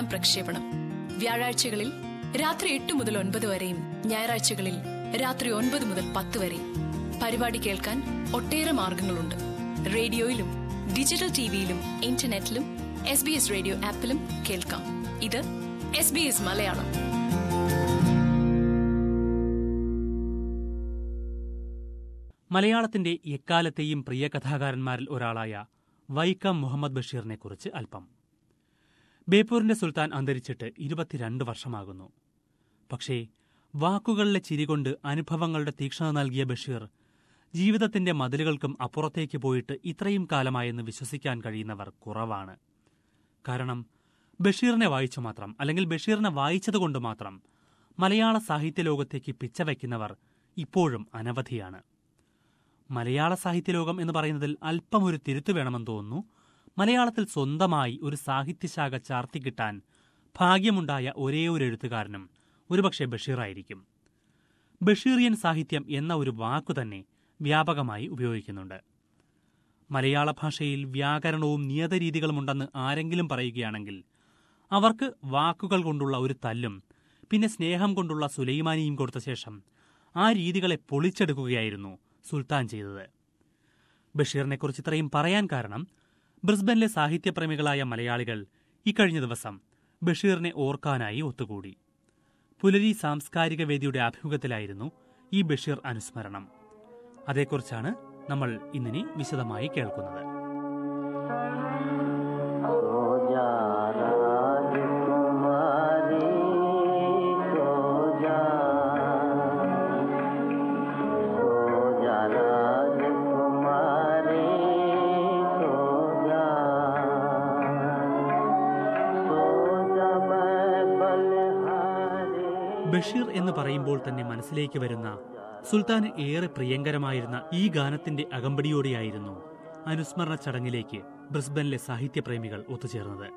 പ്രക്ഷേപണം വ്യാഴാഴ്ചകളിൽ രാത്രി എട്ട് മുതൽ ഒൻപത് വരെയും ഞായറാഴ്ചകളിൽ രാത്രി ഒൻപത് മുതൽ പത്ത് വരെയും പരിപാടി കേൾക്കാൻ ഒട്ടേറെ മാർഗങ്ങളുണ്ട് റേഡിയോയിലും ഡിജിറ്റൽ ടിവിയിലും ഇന്റർനെറ്റിലും എസ് ബി എസ് റേഡിയോ ആപ്പിലും കേൾക്കാം ഇത് എസ് ബി എസ് മലയാളം മലയാളത്തിന്റെ എക്കാലത്തെയും പ്രിയ കഥാകാരന്മാരിൽ ഒരാളായ വൈക്കം മുഹമ്മദ് ബഷീറിനെ കുറിച്ച് അല്പം ബേപ്പൂരിന്റെ സുൽത്താൻ അന്തരിച്ചിട്ട് ഇരുപത്തിരണ്ട് വർഷമാകുന്നു പക്ഷേ വാക്കുകളിലെ ചിരികൊണ്ട് അനുഭവങ്ങളുടെ തീക്ഷ്ണത നൽകിയ ബഷീർ ജീവിതത്തിന്റെ മതിലുകൾക്കും അപ്പുറത്തേക്ക് പോയിട്ട് ഇത്രയും കാലമായെന്ന് വിശ്വസിക്കാൻ കഴിയുന്നവർ കുറവാണ് കാരണം ബഷീറിനെ വായിച്ചു മാത്രം അല്ലെങ്കിൽ ബഷീറിനെ വായിച്ചതുകൊണ്ട് മാത്രം മലയാള സാഹിത്യ ലോകത്തേക്ക് പിച്ചവയ്ക്കുന്നവർ ഇപ്പോഴും അനവധിയാണ് മലയാള സാഹിത്യലോകം എന്ന് പറയുന്നതിൽ അല്പം ഒരു തിരുത്തു വേണമെന്ന് തോന്നുന്നു മലയാളത്തിൽ സ്വന്തമായി ഒരു സാഹിത്യശാഖ ചാർത്തിക്കിട്ടാൻ ഭാഗ്യമുണ്ടായ ഒരേ ഒരു എഴുത്തുകാരനും ഒരുപക്ഷെ ബഷീറായിരിക്കും ബഷീറിയൻ സാഹിത്യം എന്ന ഒരു വാക്കു തന്നെ വ്യാപകമായി ഉപയോഗിക്കുന്നുണ്ട് മലയാള ഭാഷയിൽ വ്യാകരണവും നിയതരീതികളുമുണ്ടെന്ന് ആരെങ്കിലും പറയുകയാണെങ്കിൽ അവർക്ക് വാക്കുകൾ കൊണ്ടുള്ള ഒരു തല്ലും പിന്നെ സ്നേഹം കൊണ്ടുള്ള സുലൈമാനിയും കൊടുത്ത ശേഷം ആ രീതികളെ പൊളിച്ചെടുക്കുകയായിരുന്നു സുൽത്താൻ ചെയ്തത് ബഷീറിനെക്കുറിച്ച് ഇത്രയും പറയാൻ കാരണം ബ്രിസ്ബനിലെ സാഹിത്യപ്രേമികളായ മലയാളികൾ ഇക്കഴിഞ്ഞ ദിവസം ബഷീറിനെ ഓർക്കാനായി ഒത്തുകൂടി പുലരി സാംസ്കാരിക വേദിയുടെ ആഭിമുഖ്യത്തിലായിരുന്നു ഈ ബഷീർ അനുസ്മരണം അതേക്കുറിച്ചാണ് നമ്മൾ ഇന്നിനി വിശദമായി കേൾക്കുന്നത് ബഷീർ എന്ന് പറയുമ്പോൾ തന്നെ മനസ്സിലേക്ക് വരുന്ന സുൽത്താന് ഏറെ പ്രിയങ്കരമായിരുന്ന ഈ ഗാനത്തിന്റെ അകമ്പടിയോടെയായിരുന്നു അനുസ്മരണ ചടങ്ങിലേക്ക് ബ്രിസ്ബനിലെ സാഹിത്യപ്രേമികൾ ഒത്തുചേർന്നത്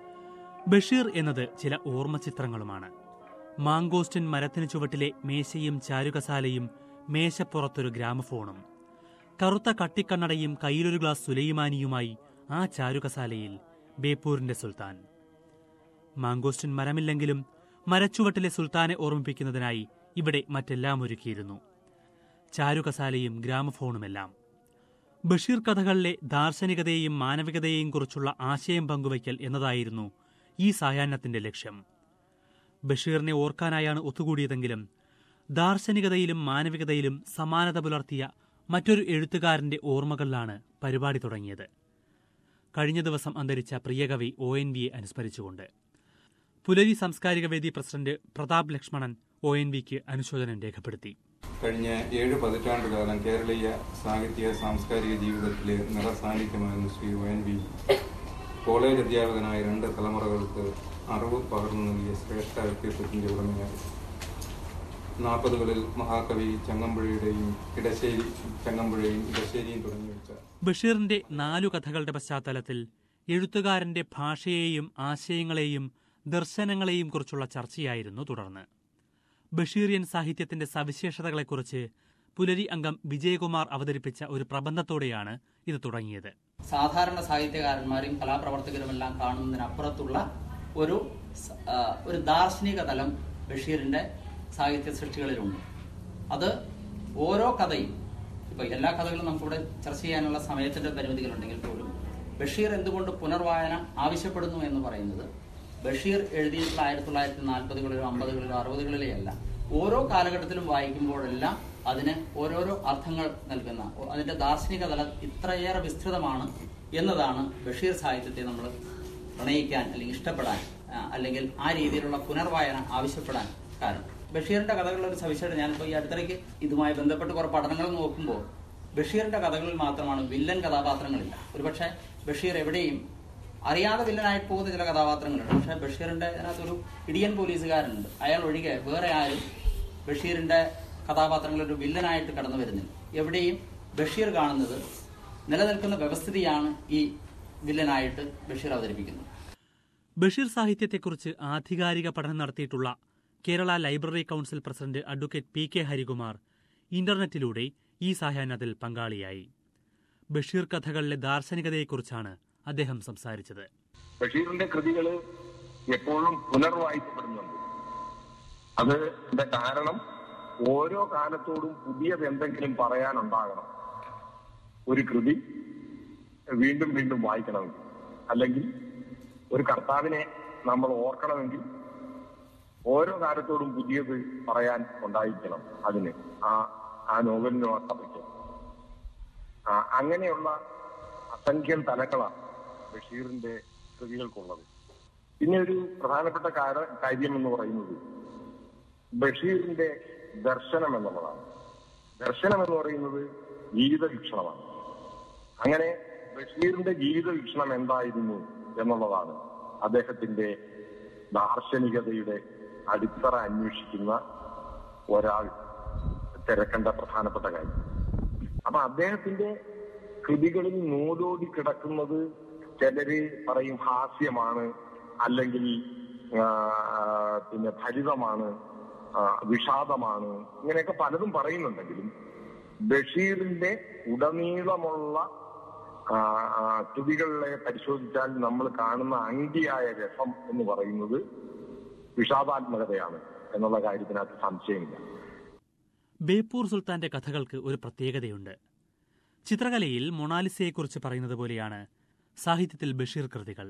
ബഷീർ എന്നത് ചില ഓർമ്മചിത്രങ്ങളുമാണ് മാങ്കോസ്റ്റിൻ മരത്തിന് ചുവട്ടിലെ മേശയും ചാരുകസാലയും മേശപ്പുറത്തൊരു ഗ്രാമഫോണും കറുത്ത കട്ടിക്കണ്ണടയും കയ്യിലൊരു ഗ്ലാസ് സുലൈമാനിയുമായി ആ ചാരുകസാലയിൽ ബേപ്പൂരിന്റെ സുൽത്താൻ മാങ്കോസ്റ്റിൻ മരമില്ലെങ്കിലും മരച്ചുവട്ടിലെ സുൽത്താനെ ഓർമ്മിപ്പിക്കുന്നതിനായി ഇവിടെ മറ്റെല്ലാം ഒരുക്കിയിരുന്നു ചാരുകസാലയും ഗ്രാമഫോണുമെല്ലാം ബഷീർ കഥകളിലെ ദാർശനികതയെയും മാനവികതയെയും കുറിച്ചുള്ള ആശയം പങ്കുവയ്ക്കൽ എന്നതായിരുന്നു ഈ സായാഹ്നത്തിന്റെ ലക്ഷ്യം ബഷീറിനെ ഓർക്കാനായാണ് ഒത്തുകൂടിയതെങ്കിലും ദാർശനികതയിലും മാനവികതയിലും സമാനത പുലർത്തിയ മറ്റൊരു എഴുത്തുകാരന്റെ ഓർമ്മകളിലാണ് പരിപാടി തുടങ്ങിയത് കഴിഞ്ഞ ദിവസം അന്തരിച്ച പ്രിയകവി ഒ എൻ വിയെ അനുസ്മരിച്ചുകൊണ്ട് പുലരി സാംസ്കാരിക വേദി president Prathap Lakshmanan O N വിക്ക് അനുശോചനം രേഖപ്പെടുത്തി കഴിഞ്ഞ ഏഴ് പതിറ്റാണ്ടുകാലം കേരളീയ സാഹിത്യ സാംസ്കാരിക ജീവിതത്തിലെ നിറസാന്നിധ്യമായിരുന്ന Sri O N V college അധ്യാപകനായ രണ്ട് തലമുറകൾക്ക് അറിവ് പകർന്നു നൽകിയ ശ്രേഷ്ഠ വ്യക്തിത്വത്തിന്റെ ഉടമയായി നാൽപ്പതുകളിൽ മഹാകവി ചങ്ങമ്പുഴയുടെയും ഇടശ്ശേരി ചങ്ങമ്പുഴയും ഇടശ്ശേരിയും തുടങ്ങി വെച്ച ബഷീറിന്റെ നാലു കഥകളുടെ പശ്ചാത്തലത്തിൽ എഴുത്തുകാരന്റെ ഭാഷയെയും ആശയങ്ങളെയും ദർശനങ്ങളെയും കുറിച്ചുള്ള ചർച്ചയായിരുന്നു തുടർന്ന് ബഷീറിയൻ സാഹിത്യത്തിന്റെ സവിശേഷതകളെക്കുറിച്ച് പുലരി അംഗം വിജയകുമാർ അവതരിപ്പിച്ച ഒരു പ്രബന്ധത്തോടെയാണ് ഇത് തുടങ്ങിയത് സാധാരണ സാഹിത്യകാരന്മാരും കലാപ്രവർത്തകരുമെല്ലാം കാണുന്നതിനപ്പുറത്തുള്ള ഒരു സ- ആ, ഒരു ദാർശനിക തലം ബഷീറിന്റെ സാഹിത്യ സൃഷ്ടികളിലുണ്ട് അത് ഓരോ കഥയും ഇപ്പൊ എല്ലാ കഥകളും നമുക്കിവിടെ ചർച്ച ചെയ്യാനുള്ള സമയത്തിന്റെ പരിമിതികളുണ്ടെങ്കിൽ പോലും ബഷീർ എന്തുകൊണ്ട് പുനർവായന ആവശ്യപ്പെടുന്നു എന്ന് പറയുന്നത് ബഷീർ എഴുതിയിട്ടുള്ള ആയിരത്തി തൊള്ളായിരത്തി നാൽപ്പതുകളിലോ അമ്പതുകളിലോ അറുപതുകളിലോ അല്ല ഓരോ കാലഘട്ടത്തിലും വായിക്കുമ്പോഴെല്ലാം അതിന് ഓരോരോ അർത്ഥങ്ങൾ നൽകുന്ന ഓ- അതിന്റെ ദാർശനിക തലം ഇത്രയേറെ വിസ്തൃതമാണ് എന്നതാണ് ബഷീർ സാഹിത്യത്തെ നമ്മൾ പ്രണയിക്കാൻ അല്ലെങ്കിൽ ഇഷ്ടപ്പെടാൻ ആ, അല്ലെങ്കിൽ ആ രീതിയിലുള്ള പുനർവായന ആവശ്യപ്പെടാൻ കാരണം ബഷീറിന്റെ കഥകളുടെ ഒരു സവിശേഷത ഞാനിപ്പോൾ ഈ അടുത്തിടയ്ക്ക് ഇതുമായി ബന്ധപ്പെട്ട് കുറെ പഠനങ്ങൾ നോക്കുമ്പോൾ ബഷീറിന്റെ കഥകളിൽ മാത്രമാണ് വില്ലൻ കഥാപാത്രങ്ങളില്ല ഒരുപക്ഷെ ബഷീർ എവിടെയും അറിയാതെ വില്ലനായിട്ട് പോകുന്ന ചില കഥാപാത്രങ്ങളുണ്ട് പക്ഷെ ബഷീറിന്റെ അതിനകത്തൊരു ഇടിയൻ പോലീസുകാരനുണ്ട് അയാൾ ഒഴികെ വേറെ ആരും ബഷീറിന്റെ കഥാപാത്രങ്ങളിൽ ഒരു വില്ലനായിട്ട് കടന്നു വരുന്നില്ല എവിടെയും ബഷീർ കാണുന്നത് നിലനിൽക്കുന്ന വ്യവസ്ഥിതിയാണ് ഈ വില്ലനായിട്ട് ബഷീർ അവതരിപ്പിക്കുന്നത് ബഷീർ സാഹിത്യത്തെക്കുറിച്ച് ആധികാരിക പഠനം നടത്തിയിട്ടുള്ള Kerala library council president advocate P K Harikumar ഇന്റർനെറ്റിലൂടെ ഈ സായാഹ്നത്തിൽ പങ്കാളിയായി ബഷീർ കഥകളിലെ ദാർശനികതയെക്കുറിച്ചാണ് അദ്ദേഹം സംസാരിച്ചത് ബഷീറിന്റെ കൃതികള് എപ്പോഴും പുനർവായിക്കപ്പെടുന്നുണ്ട് അത് ഇതിന്റെ കാരണം ഓരോ കാലത്തോടും പുതിയത് എന്തെങ്കിലും പറയാനുണ്ടാകണം ഒരു കൃതി വീണ്ടും വീണ്ടും വായിക്കണമെങ്കിൽ അല്ലെങ്കിൽ ഒരു കർത്താവിനെ നമ്മൾ ഓർക്കണമെങ്കിൽ ഓരോ കാലത്തോടും പുതിയത് പറയാൻ ഉണ്ടായിരിക്കണം അതിന് ആ ആ നോവലിനോ ആ കഥയ്ക്ക് ആ, അങ്ങനെയുള്ള അസംഖ്യം തലങ്ങളാണ് ബഷീറിന്റെ കൃതികൾക്കുള്ളത് പിന്നെ ഒരു പ്രധാനപ്പെട്ട കാര- കാര്യം എന്ന് പറയുന്നത് ബഷീറിന്റെ ദർശനം എന്നുള്ളതാണ് ദർശനം എന്ന് പറയുന്നത് ജീവിത വീക്ഷണമാണ് അങ്ങനെ ബഷീറിന്റെ ജീവിത വീക്ഷണം എന്തായിരുന്നു എന്നുള്ളതാണ് അദ്ദേഹത്തിന്റെ ദാർശനികതയുടെ അടിത്തറ അന്വേഷിക്കുന്ന ഒരാൾ തിരക്കേണ്ട പ്രധാനപ്പെട്ട കാര്യം അപ്പൊ അദ്ദേഹത്തിന്റെ കൃതികളിൽ നൂലോടി കിടക്കുന്നത് ചിലര് പറയും ഹാസ്യമാണ് അല്ലെങ്കിൽ ആ, പിന്നെ ഫലിതമാണ് ആ, വിഷാദമാണ് ഇങ്ങനെയൊക്കെ പലതും പറയുന്നുണ്ടെങ്കിലും ബഷീറിന്റെ ഉടനീളമുള്ള ആ, ആ, കൃതികളെ പരിശോധിച്ചാൽ നമ്മൾ കാണുന്ന അങ്കിയായ രസം എന്ന് പറയുന്നത് വിഷാദാത്മകതയാണ് എന്നുള്ള കാര്യത്തിനകത്ത് സംശയമില്ല ബേപ്പൂർ സുൽത്താന്റെ കഥകൾക്ക് ഒരു പ്രത്യേകതയുണ്ട് ചിത്രകലയിൽ മൊണാലിസയെക്കുറിച്ച് പറയുന്നത് പോലെയാണ് സാഹിത്യത്തിൽ ബഷീർ കൃതികൾ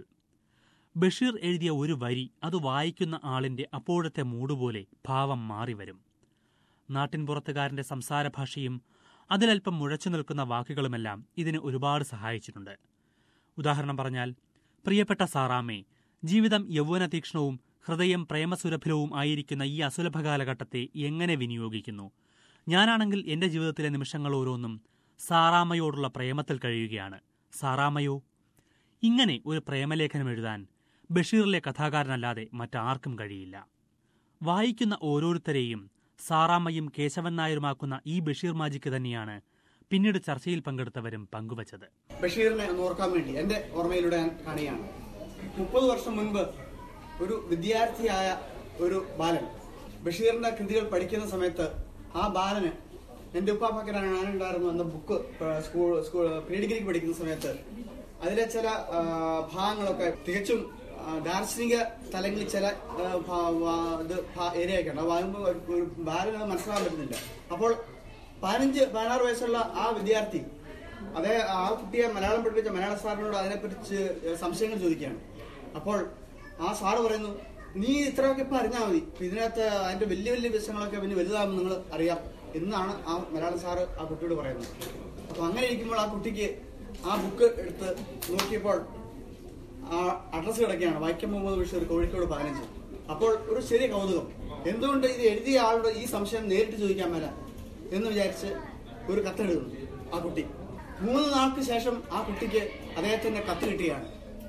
ബഷീർ എഴുതിയ ഒരു വരി അത് വായിക്കുന്ന ആളിന്റെ അപ്പോഴത്തെ മൂടുപോലെ ഭാവം മാറിവരും നാട്ടിൻപുറത്തുകാരന്റെ സംസാര ഭാഷയും അതിലൽപ്പം മുഴച്ചു നിൽക്കുന്ന വാക്കുകളുമെല്ലാം ഇതിന് ഒരുപാട് സഹായിച്ചിട്ടുണ്ട് ഉദാഹരണം പറഞ്ഞാൽ പ്രിയപ്പെട്ട സാറാമ്മേ ജീവിതം യൗവന തീക്ഷ്ണവും ഹൃദയം പ്രേമസുരഭിലവും ആയിരിക്കുന്ന ഈ അസുലഭ കാലഘട്ടത്തെ എങ്ങനെ വിനിയോഗിക്കുന്നു ഞാനാണെങ്കിൽ എന്റെ ജീവിതത്തിലെ നിമിഷങ്ങൾ ഓരോന്നും സാറാമ്മയോടുള്ള പ്രേമത്തിൽ കഴിയുകയാണ് സാറാമ്മയോ ഇങ്ങനെ ഒരു പ്രേമലേഖനം എഴുതാൻ ബഷീറിലെ കഥാകാരനല്ലാതെ മറ്റാർക്കും കഴിയില്ല വായിക്കുന്ന ഓരോരുത്തരെയും സാറാമ്മയും കേശവൻ നായരുമാക്കുന്ന ഈ ബഷീർ മാജിക്ക് തന്നെയാണ് പിന്നീട് ചർച്ചയിൽ പങ്കെടുത്തവരും പങ്കുവച്ചത് ബഷീറിനെ ഒന്ന് ഓർക്കാൻ വേണ്ടി എന്റെ ഓർമ്മയിലൂടെ ഞാൻ കാണുകയാണ് മുപ്പത് വർഷം മുൻപ് ഒരു വിദ്യാർത്ഥിയായ ഒരു ബാലൻ ബഷീറിന്റെ കൃതികൾ പഠിക്കുന്ന സമയത്ത് ആ ബാലന് എന്റെ ഉപ്പാപ്പക്കനാണ് ഞാനുണ്ടായിരുന്നു എന്ന ബുക്ക് സ്കൂൾ സ്കൂൾ പ്രീ ഡിഗ്രിക്ക് പഠിക്കുന്ന സമയത്ത് അതിലെ ചില ആ, ഭാഗങ്ങളൊക്കെ തികച്ചും ആ, ദാർശനിക തലങ്ങളിൽ ചില ആ, ഭാ- വാ- ഇത് ഏരിയ ഒക്കെ ഉണ്ട് അത് വാങ്ങുമ്പോൾ ഒരു- ഒരു ബാലന് അത് മനസ്സിലാക്കാൻ പറ്റുന്നില്ല അപ്പോൾ പതിനഞ്ച് പതിനാറ് വയസ്സുള്ള ആ വിദ്യാർത്ഥി അതേ ആ കുട്ടിയെ മലയാളം പഠിപ്പിച്ച മലയാള സാറിനോട് അതിനെക്കുറിച്ച് സംശയങ്ങൾ ചോദിക്കുകയാണ് അപ്പോൾ ആ സാറ് പറയുന്നു നീ ഇത്രയൊക്കെ ഇപ്പൊ അറിഞ്ഞാൽ മതി ഇപ്പൊ ഇതിനകത്ത് അതിന്റെ വലിയ വലിയ വിഷയങ്ങളൊക്കെ പിന്നെ വലുതാകും നിങ്ങൾ അറിയാം എന്നാണ് ആ മലയാളം സാറ് ആ കുട്ടിയോട് പറയുന്നത് അപ്പൊ അങ്ങനെ ഇരിക്കുമ്പോൾ ആ കുട്ടിക്ക് ആ ബുക്ക് എടുത്ത് നോക്കിയപ്പോൾ ആ അഡ്രസ്സ് കിടക്കുകയാണ് വൈക്കം മുഹമ്മദ് ബഷീർ കോഴിക്കോട് പതിനഞ്ച് അപ്പോൾ ഒരു ചെറിയ കൗതുകം എന്തുകൊണ്ട് ഇത് എഴുതിയ ആളുടെ ഈ സംശയം നേരിട്ട് ചോദിക്കാൻ മേല എന്ന് വിചാരിച്ച് ഒരു കത്തെഴുതുന്നു ആ കുട്ടി മൂന്ന് നാൾക്ക് ശേഷം ആ കുട്ടിക്ക് അദ്ദേഹത്തിന്റെ കത്ത് കിട്ടുകയാണ്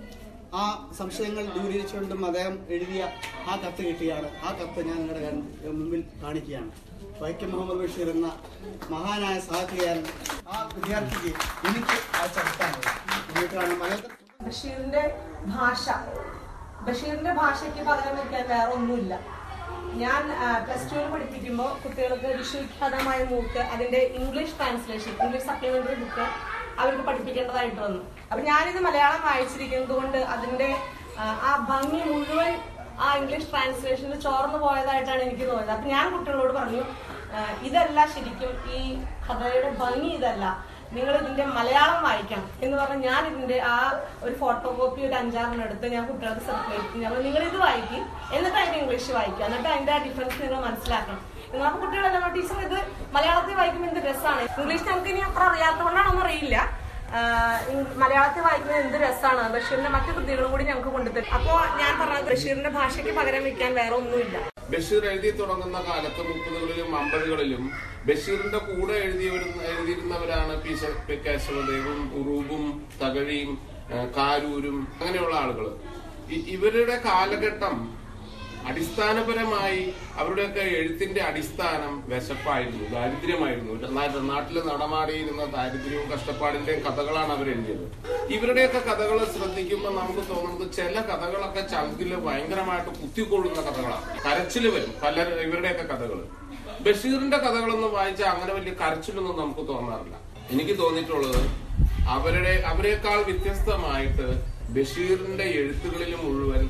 ആ സംശയങ്ങൾ ദൂരീകരിച്ചുകൊണ്ടും അദ്ദേഹം എഴുതിയ ആ കത്ത് കിട്ടുകയാണ് ആ കത്ത് ഞാൻ നിങ്ങളുടെ കൺ- മുമ്പിൽ കാണിക്കുകയാണ് വൈക്കം മുഹമ്മദ് ബഷീർ എന്ന മഹാനായ സാഹിത്യകാരൻ ആ വിദ്യാർത്ഥിക്ക് എനിക്ക് അയച്ച കത്താണ് എന്നിട്ടാണ് മലയാളത്തിൽ ബഷീറിന്റെ ഭാഷ ബഷീറിന്റെ ഭാഷയ്ക്ക് പകരം വെക്കാൻ വേറെ ഒന്നുമില്ല ഞാൻ പ്ലസ് ടുവിൽ പഠിപ്പിക്കുമ്പോൾ കുട്ടികൾക്ക് വിശ്വവിഖ്യാതമായ മൂക്ക് അതിന്റെ English translation English supplementary book അവർക്ക് പഠിപ്പിക്കേണ്ടതായിട്ട് വന്നു അപ്പൊ ഞാനിത് മലയാളം വായിച്ചിരിക്കുന്നത് കൊണ്ട് അതിന്റെ ആ, ആ ഭംഗി മുഴുവൻ ആ ഇംഗ്ലീഷ് ട്രാൻസ്ലേഷനിൽ ചോർന്നു പോയതായിട്ടാണ് എനിക്ക് തോന്നുന്നത് അപ്പൊ ഞാൻ കുട്ടികളോട് പറഞ്ഞു ആ, ഇതല്ല ശരിക്കും ഈ കഥയുടെ ഭംഗി ഇതല്ല നിങ്ങൾ ഇതിന്റെ മലയാളം വായിക്കണം എന്ന് പറഞ്ഞ് ഞാൻ ഇതിന്റെ ആ ഒരു ഫോട്ടോ കോപ്പി ഒരു അഞ്ചാറെണ്ണം എടുത്ത് ഞാൻ കുട്ടികൾക്ക് സർക്കുലേറ്റ് ഞാൻ നിങ്ങൾ ഇത് വായിക്കും എന്നിട്ട് അതിന്റെ ഇംഗ്ലീഷ് വായിക്കുക എന്നിട്ട് അതിന്റെ ആ ഡിഫറൻസ് നിങ്ങൾ മനസ്സിലാക്കണം എന്നാൽ അപ്പൊ കുട്ടികളെല്ലാം ടീച്ചർ ഇത് മലയാളത്തിൽ വായിക്കുമ്പോൾ എന്ത് രസമാണ് ഇംഗ്ലീഷ് നമുക്ക് ഇനി അത്ര അറിയാത്തതുകൊണ്ടാണോന്ന് അറിയില്ല ആഹ് ഇ- മലയാളത്തിൽ വായിക്കുന്നത് എന്ത് രസമാണ് ബഷീറിന്റെ മറ്റു കൃതികളും കൂടി ഞങ്ങൾക്ക് കൊണ്ടുതരും അപ്പോ ഞാൻ പറഞ്ഞത് ബഷീറിന്റെ ഭാഷയ്ക്ക് പകരം വെക്കാൻ വേറെ ഒന്നുമില്ല ബഷീർ എഴുതി തുടങ്ങുന്ന കാലത്ത് മുപ്പതുകളിലും അമ്പതുകളിലും ബഷീറിന്റെ കൂടെ എഴുതിയവർ എഴുതിയിരുന്നവരാണ് പി ശ- പി കേശവദേവും ഉറൂബും തകഴിയും ആ, കാരൂരും അങ്ങനെയുള്ള ആളുകൾ ഇവരുടെ കാലഘട്ടം അടിസ്ഥാനപരമായി അവരുടെയൊക്കെ എഴുത്തിന്റെ അടിസ്ഥാനം വിശപ്പായിരുന്നു ദാരിദ്ര്യമായിരുന്നു നാ- നാട്ടില് നടമാടിയിരുന്ന ദാരിദ്ര്യവും കഷ്ടപ്പാടിന്റെയും കഥകളാണ് അവർ എഴുതിയത് ഇവരുടെയൊക്കെ കഥകൾ ശ്രദ്ധിക്കുമ്പോൾ നമുക്ക് തോന്നുന്നത് ചില കഥകളൊക്കെ ചങ്കില് ഭയങ്കരമായിട്ട് കുത്തിക്കൊള്ളുന്ന കഥകളാണ് കരച്ചില് വരും പല ഇവരുടെയൊക്കെ കഥകൾ ബഷീറിന്റെ കഥകളൊന്നും വായിച്ചാൽ അങ്ങനെ വലിയ കരച്ചിലൊന്നും നമുക്ക് തോന്നാറില്ല എനിക്ക് തോന്നിയിട്ടുള്ളത് അവരുടെ അവരെക്കാൾ വ്യത്യസ്തമായിട്ട് ബഷീറിന്റെ എഴുത്തുകളിൽ മുഴുവൻ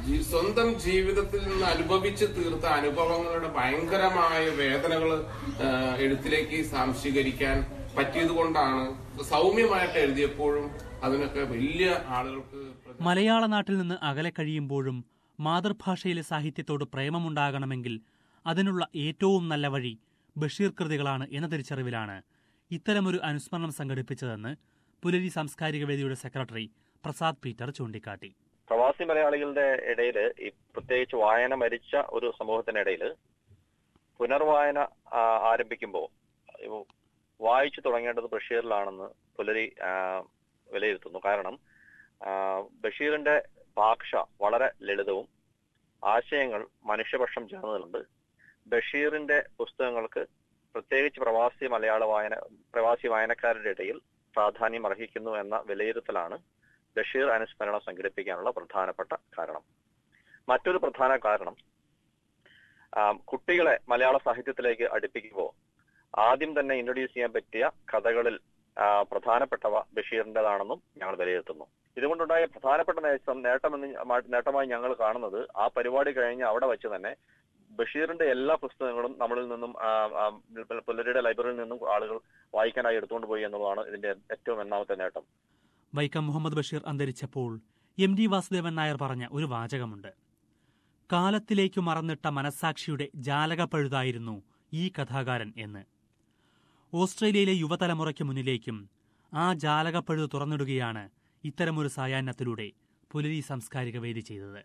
ജീ- സ്വന്തം ജീവിതത്തിൽ നിന്ന് അനുഭവിച്ച് തീർത്ത അനുഭവങ്ങളുടെ ഭയങ്കരമായ വേദനകൾ എഴുത്തിലേക്ക് സാംശീകരിക്കാൻ പറ്റിയത് കൊണ്ടാണ് സൗമ്യമായിട്ട് എഴുതിയപ്പോഴും അതിനൊക്കെ വലിയ ആളുകൾക്ക് പ്രച- മലയാള നാട്ടിൽ നിന്ന് അകലെ കഴിയുമ്പോഴും മാതൃഭാഷയിലെ സാഹിത്യത്തോട് പ്രേമമുണ്ടാകണമെങ്കിൽ അതിനുള്ള ഏറ്റവും നല്ല വഴി ബഷീർ കൃതികളാണ് എന്ന തിരിച്ചറിവിലാണ് ഇത്തരമൊരു അനുസ്മരണം സംഘടിപ്പിച്ചതെന്ന് പുലരി സാംസ്കാരിക വേദിയുടെ സെക്രട്ടറി പ്രസാദ് പീറ്റർ ചൂണ്ടിക്കാട്ടി പ്രവാസി മലയാളികളുടെ ഇടയിൽ ഈ പ്രത്യേകിച്ച് വായന മരിച്ച ഒരു സമൂഹത്തിനിടയിൽ പുനർവായന ആ, ആരംഭിക്കുമ്പോൾ ഇവ വായിച്ചു തുടങ്ങേണ്ടത് ബഷീറിലാണെന്ന് പുലരി ആ, വിലയിരുത്തുന്നു കാരണം ആ, ബഷീറിന്റെ ഭാഷ വളരെ ലളിതവും ആശയങ്ങൾ മനുഷ്യപക്ഷം ചേർന്നതുണ്ട് ബഷീറിന്റെ പുസ്തകങ്ങൾക്ക് പ്രത്യേകിച്ച് പ്രവാസി മലയാള വായന പ്രവാസി വായനക്കാരുടെ ഇടയിൽ പ്രാധാന്യം അർഹിക്കുന്നു എന്ന വിലയിരുത്തലാണ് ബഷീർ അനുസ്മരണം സംഘടിപ്പിക്കാനുള്ള പ്രധാനപ്പെട്ട കാരണം മറ്റൊരു പ്രധാന കാരണം ആ, കുട്ടികളെ മലയാള സാഹിത്യത്തിലേക്ക് അടുപ്പിക്കുമ്പോൾ ആദ്യം തന്നെ ഇൻട്രൊഡ്യൂസ് ചെയ്യാൻ പറ്റിയ കഥകളിൽ ആ, പ്രധാനപ്പെട്ടവ ബഷീറിന്റേതാണെന്നും ഞങ്ങൾ വിലയിരുത്തുന്നു ഇതുകൊണ്ടുണ്ടായ പ്രധാനപ്പെട്ട നേട്ടം നേട്ടമെന്ന് ഞ- നേട്ടമായി ഞങ്ങൾ കാണുന്നത് ആ പരിപാടി കഴിഞ്ഞ് അവിടെ വെച്ച് തന്നെ ബഷീറിന്റെ എല്ലാ പുസ്തകങ്ങളും നമ്മളിൽ നിന്നും ആ, ആ, പുലരിയുടെ ലൈബ്രറിയിൽ നിന്നും ആളുകൾ വായിക്കാനായി എടുത്തുകൊണ്ട് പോയി എന്നുള്ളതാണ് ഇതിന്റെ ഏറ്റവും ഒന്നാമത്തെ നേട്ടം വൈക്കം മുഹമ്മദ് ബഷീർ അന്തരിച്ചപ്പോൾ എം ഡി വാസുദേവൻ നായർ പറഞ്ഞ ഒരു വാചകമുണ്ട് കാലത്തിലേക്കു മറന്നിട്ട മനസാക്ഷിയുടെ ജാലകപ്പഴുതായിരുന്നു ഈ കഥാകാരൻ എന്ന് ഓസ്ട്രേലിയയിലെ യുവതലമുറയ്ക്ക് മുന്നിലേക്കും ആ ജാലകപ്പഴുത് തുറന്നിടുകയാണ് ഇത്തരമൊരു സായാഹ്നത്തിലൂടെ പുലരി സാംസ്കാരിക വേദി ചെയ്തത്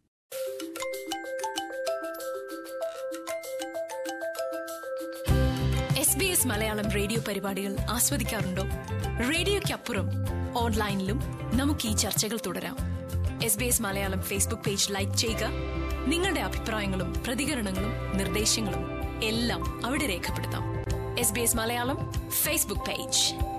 S B S Malayalam radio പരിപാടികൾ ആസ്വദിക്കാറുണ്ടോ റേഡിയോയ്ക്കപ്പുറം ഓൺലൈനിലും നമുക്ക് ഈ ചർച്ചകൾ തുടരാം S B S Malayalam Facebook page like ചെയ്യുക നിങ്ങളുടെ അഭിപ്രായങ്ങളും പ്രതികരണങ്ങളും നിർദ്ദേശങ്ങളും എല്ലാം അവിടെ രേഖപ്പെടുത്താം S B S Malayalam Facebook page